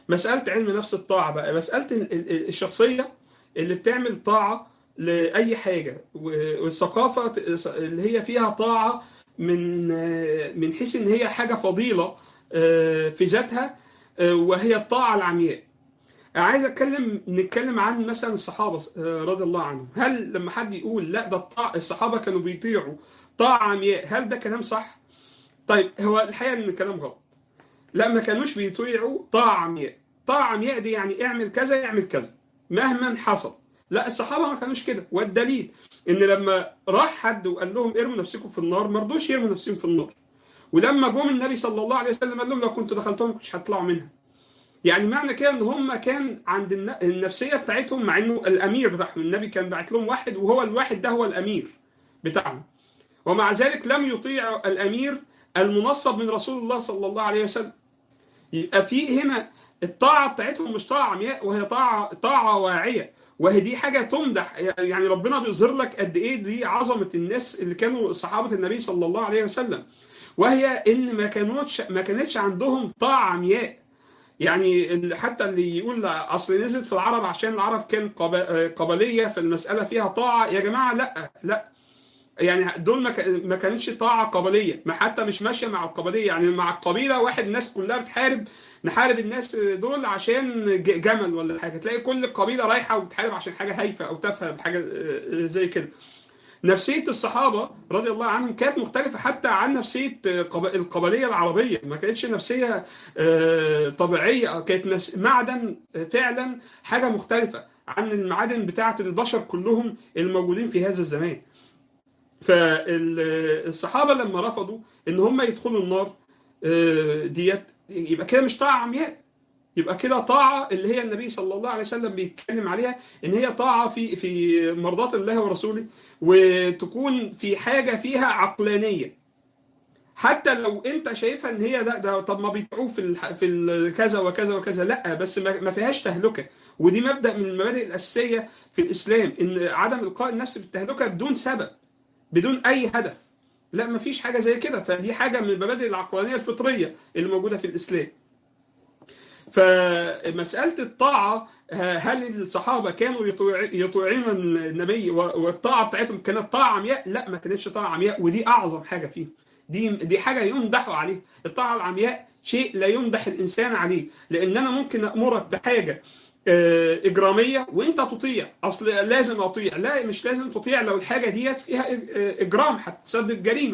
مساله علم نفس الطاعه بقى مساله ال- ال- الشخصيه اللي بتعمل طاعه لاي حاجه و- والثقافه ت- اللي هي فيها طاعه من من حيث ان هي حاجه فضيله آه، في ذاتها آه، وهي الطاعه العمياء عايز اتكلم نتكلم عن مثلا الصحابه آه، رضي الله عنهم هل لما حد يقول لا ده الطاعة الصحابه كانوا بيطيعوا طاعه عمياء هل ده كلام صح طيب هو الحقيقه ان الكلام غلط لا ما كانوش بيطيعوا طاعه عمياء طاعه عمياء دي يعني اعمل كذا اعمل كذا مهما حصل لا الصحابه ما كانوش كده والدليل ان لما راح حد وقال لهم ارموا نفسكم في النار ما رضوش يرموا نفسهم في النار ولما جم النبي صلى الله عليه وسلم قال لهم لو كنتوا دخلتهم ما كنتش هتطلعوا منها يعني معنى كده ان هم كان عند الن- النفسيه بتاعتهم مع انه الامير بتاعهم النبي كان باعت لهم واحد وهو الواحد ده هو الامير بتاعهم ومع ذلك لم يطيع الامير المنصب من رسول الله صلى الله عليه وسلم يبقى في هنا الطاعه بتاعتهم مش طاعه عمياء وهي طاعه طاعه واعيه وهي دي حاجه تمدح يعني ربنا بيظهر لك قد ايه دي عظمه الناس اللي كانوا صحابه النبي صلى الله عليه وسلم وهي ان ما كانوش ما كانتش عندهم طاعه عمياء يعني ال- حتى اللي يقول اصل نزلت في العرب عشان العرب كان قبا- قبليه في المساله فيها طاعه يا جماعه لا لا يعني دول ما كا- ما كانتش طاعه قبليه ما حتى مش ماشيه مع القبليه يعني مع القبيله واحد الناس كلها بتحارب نحارب الناس دول عشان ج- جمل ولا حاجه تلاقي كل قبيله رايحه وبتحارب عشان حاجه هايفه او تافهه بحاجه آه، زي كده نفسيه الصحابه رضي الله عنهم كانت مختلفه حتى عن نفسيه قب- القبليه العربيه ما كانتش نفسيه آه، طبيعيه أو كانت نفس معدن آه، فعلا حاجه مختلفه عن المعادن بتاعه البشر كلهم الموجودين في هذا الزمان فالصحابه لما رفضوا ان هم يدخلوا النار آه، ديت يبقى كده مش طاعه عمياء يبقى كده طاعه اللي هي النبي صلى الله عليه وسلم بيتكلم عليها ان هي طاعه في في مرضات الله ورسوله وتكون في حاجه فيها عقلانيه حتى لو انت شايفها ان هي ده, ده طب ما بيطيعوه في الح- في ال- كذا وكذا وكذا لا بس ما ما فيهاش تهلكه ودي مبدا من المبادئ الاساسيه في الاسلام ان عدم القاء النفس بالتهلكه بدون سبب بدون اي هدف لا ما فيش حاجه زي كده فدي حاجه من المبادئ العقلانيه الفطريه اللي موجوده في الاسلام فمسألة الطاعة آه، هل الصحابة كانوا يطيع- يطيعون النبي و- والطاعة بتاعتهم كانت طاعة عمياء؟ لا ما كانتش طاعة عمياء ودي أعظم حاجة فيهم. دي دي حاجة يمدحوا عليها، الطاعة العمياء شيء لا يمدح الإنسان عليه، لأن أنا ممكن أمرك بحاجة آه، إجرامية وأنت تطيع، أصل لازم أطيع، لا مش لازم تطيع لو الحاجة ديت فيها إج- آه، إجرام هتسبب جريمة.